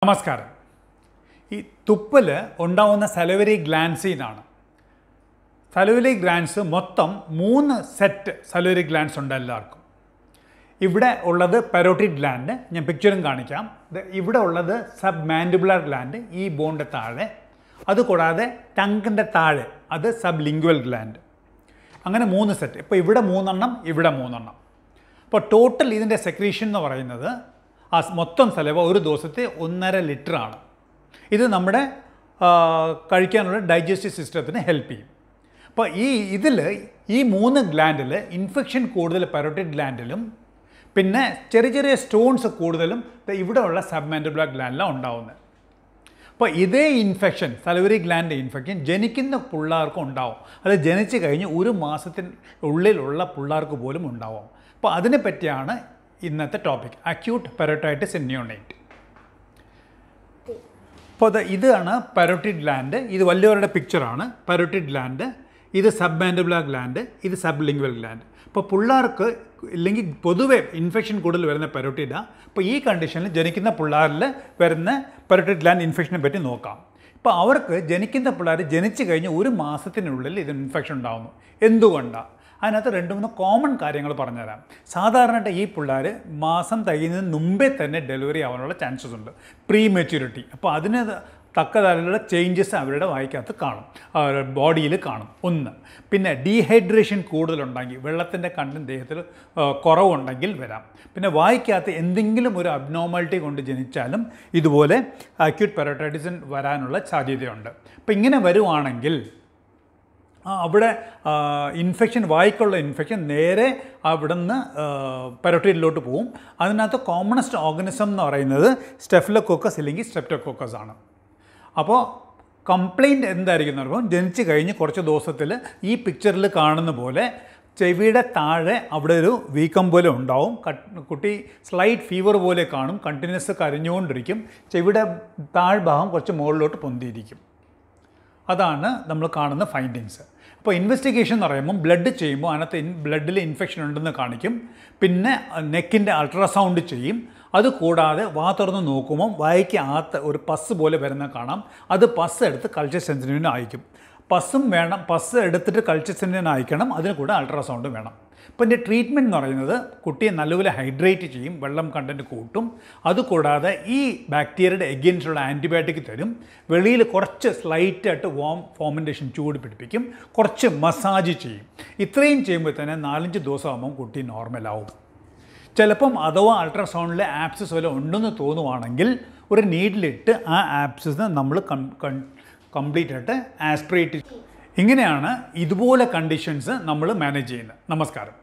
നമസ്കാരം ഈ തുപ്പൽ ഉണ്ടാവുന്ന സലവരി ഗ്ലാൻസിൽ നിന്നാണ് സലവരി ഗ്ലാൻസ് മൊത്തം മൂന്ന് സെറ്റ് സലവരി ഗ്ലാൻസ് ഉണ്ട് എല്ലാവർക്കും ഇവിടെ ഉള്ളത് പെരോട്ടിഡ് ഗ്ലാൻഡ് ഞാൻ പിക്ചറും കാണിക്കാം ഇത് ഇവിടെ ഉള്ളത് സബ് മാൻഡിബുലർ ഗ്ലാൻഡ് ഈ ബോണിൻ്റെ താഴെ അതുകൂടാതെ ടങ്കിൻ്റെ താഴെ അത് സബ് ലിംഗ്വൽ ഗ്ലാൻഡ് അങ്ങനെ മൂന്ന് സെറ്റ് ഇപ്പോൾ ഇവിടെ മൂന്നെണ്ണം ഇവിടെ മൂന്നെണ്ണം അപ്പോൾ ടോട്ടൽ ഇതിൻ്റെ സെക്രീഷൻ എന്ന് പറയുന്നത് ആ സ് മൊത്തം സലവ ഒരു ദിവസത്തെ ഒന്നര ലിറ്റർ ആണ് ഇത് നമ്മുടെ ആ, കഴിക്കാനുള്ള ഡൈജസ്റ്റീവ് സിസ്റ്റത്തിന് ഹെൽപ്പ് ചെയ്യും അപ്പോൾ ഈ ഇതിൽ ഈ മൂന്ന് ഗ്ലാൻഡിൽ ഇൻഫെക്ഷൻ കൂടുതൽ പെരോട്ടിഡ് ഗ്ലാൻഡിലും പിന്നെ ചെറിയ ചെറിയ സ്റ്റോൺസ് കൂടുതലും ദേ ഇവിടെയുള്ള സബ്മാൻഡിബുലർ ഗ്ലാൻഡിലാണ് ഉണ്ടാവുന്നത് അപ്പോൾ ഇതേ ഇൻഫെക്ഷൻ സലവറി ഗ്ലാൻഡ് ഇൻഫെക്ഷൻ ജനിക്കുന്ന പിള്ളേർക്കും ഉണ്ടാവും അത് ജനിച്ചു കഴിഞ്ഞ് ഒരു മാസത്തിന് ഉള്ളിലുള്ള പിള്ളേർക്ക് പോലും ഉണ്ടാവും അപ്പോൾ അതിനെ പറ്റിയാണ് ഇന്നത്തെ topic acute parotitis in neonate അപ്പോൾ അത് ഇതാണ് പരോട്ടിഡ് ഗ്ലാൻഡ് ഇത് വലിയവരുടെ പിക്ചറാണ് പരോട്ടിഡ് ഗ്ലാൻഡ് ഇത് സബ് മാൻഡിബുലർ ഗ്ലാൻഡ് ഇത് സബ് ലിംഗ്വൽ ഗ്ലാൻഡ് ഇപ്പോൾ പിള്ളേർക്ക് ഇല്ലെങ്കിൽ പൊതുവെ ഇൻഫെക്ഷൻ കൂടുതൽ വരുന്ന പെരോട്ടിഡാണ് അപ്പോൾ ഈ കണ്ടീഷനിൽ ജനിക്കുന്ന പിള്ളേരിൽ വരുന്ന പെരോട്ടിഡ് ഗ്ലാൻഡ് ഇൻഫെക്ഷനെ പറ്റി നോക്കാം ഇപ്പോൾ അവർക്ക് ജനിക്കുന്ന പിള്ളേർ ജനിച്ചു കഴിഞ്ഞ് ഒരു മാസത്തിനുള്ളിൽ ഇത് ഇൻഫെക്ഷൻ ഉണ്ടാകുന്നു എന്തുകൊണ്ടാണ് അതിനകത്ത് രണ്ട് മൂന്ന് കോമൺ കാര്യങ്ങൾ പറഞ്ഞുതരാം സാധാരണയായിട്ട് ഈ പിള്ളേർ മാസം തികയുന്നതിന് മുമ്പേ തന്നെ ഡെലിവറി ആവാനുള്ള ചാൻസസ് ഉണ്ട് പ്രീ മെച്യൂരിറ്റി അപ്പോൾ അതിന് തക്കതായുള്ള ചേഞ്ചസ് അവരുടെ വായിക്കകത്ത് കാണും ബോഡിയിൽ കാണും ഒന്ന് പിന്നെ ഡീഹൈഡ്രേഷൻ കൂടുതലുണ്ടെങ്കിൽ വെള്ളത്തിൻ്റെ കണ്ടന്റ് ദേഹത്തിൽ ആ, കുറവുണ്ടെങ്കിൽ വരാം പിന്നെ വായിക്കകത്ത് എന്തെങ്കിലും ഒരു അബ്നോർമാലിറ്റി കൊണ്ട് ജനിച്ചാലും ഇതുപോലെ അക്യൂട്ട് പെരോട്ടൈറ്റിസിൻ വരാനുള്ള സാധ്യതയുണ്ട് അപ്പോൾ ഇങ്ങനെ വരുവാണെങ്കിൽ ആ, അവിടെ ഇൻഫെക്ഷൻ വായിക്കുള്ള ഇൻഫെക്ഷൻ നേരെ അവിടുന്ന് പെരോട്ടിയിലോട്ട് പോവും അതിനകത്ത് കോമണസ്റ്റ് ഓർഗനിസം എന്ന് പറയുന്നത് സ്റ്റെഫിലോക്കോക്കസ് അല്ലെങ്കിൽ സ്ട്രെപ്റ്റോക്കോക്കസ് ആണ് അപ്പോൾ കംപ്ലൈൻറ്റ് എന്തായിരിക്കും എന്ന് പറയുമ്പോൾ ജനിച്ച് കഴിഞ്ഞ് കുറച്ച് ദിവസത്തിൽ ഈ പിക്ചറിൽ കാണുന്ന പോലെ ചെവിയുടെ താഴെ അവിടെ ഒരു വീക്കം പോലെ ഉണ്ടാവും കട്ട് കുട്ടി സ്ലൈറ്റ് ഫീവർ പോലെ കാണും കണ്ടിന്യൂസ് കരഞ്ഞുകൊണ്ടിരിക്കും ചെവിയുടെ താഴ്ഭാഗം കുറച്ച് മുകളിലോട്ട് പൊന്തിയിരിക്കും അതാണ് നമ്മൾ കാണുന്ന ഫൈൻഡിങ്സ് അപ്പോൾ ഇൻവെസ്റ്റിഗേഷൻ എന്ന് പറയുമ്പോൾ ബ്ലഡ് ചെയ്യുമ്പോൾ അതിനകത്ത് ഇൻ ബ്ലഡിൽ ഇൻഫെക്ഷൻ ഉണ്ടെന്ന് കാണിക്കും പിന്നെ നെക്കിൻ്റെ അൾട്രാസൗണ്ട് ചെയ്യും അത് കൂടാതെ വാ തുറന്ന് നോക്കുമ്പോൾ വായിക്ക് അകത്ത് ഒരു പസ് പോലെ വരുന്ന കാണാം അത് പസ് എടുത്ത് കൾച്ചർ സെൻസിറ്റീവിന് അയക്കും പസ്സും വേണം പസ് എടുത്തിട്ട് കൾച്ചർ സെൻസിറ്റീവിന് അയക്കണം അതിന് കൂടെ അൾട്രാസൗണ്ട് വേണം അപ്പോൾ ഇതിൻ്റെ ട്രീറ്റ്മെൻറ്റ് എന്ന് പറയുന്നത് കുട്ടിയെ നല്ലപോലെ ഹൈഡ്രേറ്റ് ചെയ്യും വെള്ളം കണ്ടൻറ്റ് കൂട്ടും അതുകൂടാതെ ഈ ബാക്ടീരിയയുടെ എഗെയിൻസ്റ്റുള്ള ആൻറ്റിബയോട്ടിക് തരും വെളിയിൽ കുറച്ച് സ്ലൈറ്റായിട്ട് വോം ഫോമെൻറ്റേഷൻ ചൂട് പിടിപ്പിക്കും കുറച്ച് മസാജ് ചെയ്യും ഇത്രയും ചെയ്യുമ്പോൾ തന്നെ നാലഞ്ച് ദിവസമാകുമ്പോൾ കുട്ടി നോർമലാവും ചിലപ്പം അഥവാ അൾട്രാസൗണ്ടിൽ ആപ്സസ് വല്ല ഉണ്ടെന്ന് തോന്നുവാണെങ്കിൽ ഒരു നീഡിലിട്ട് ആ ആപ്സസ് നമ്മൾ കംപ്ലീറ്റ് ആയിട്ട് ആസ്പിറേറ്റ് ഇങ്ങനെയാണ് ഇതുപോലെ കണ്ടീഷൻസ് നമ്മൾ മാനേജ് ചെയ്യുന്നത് നമസ്കാരം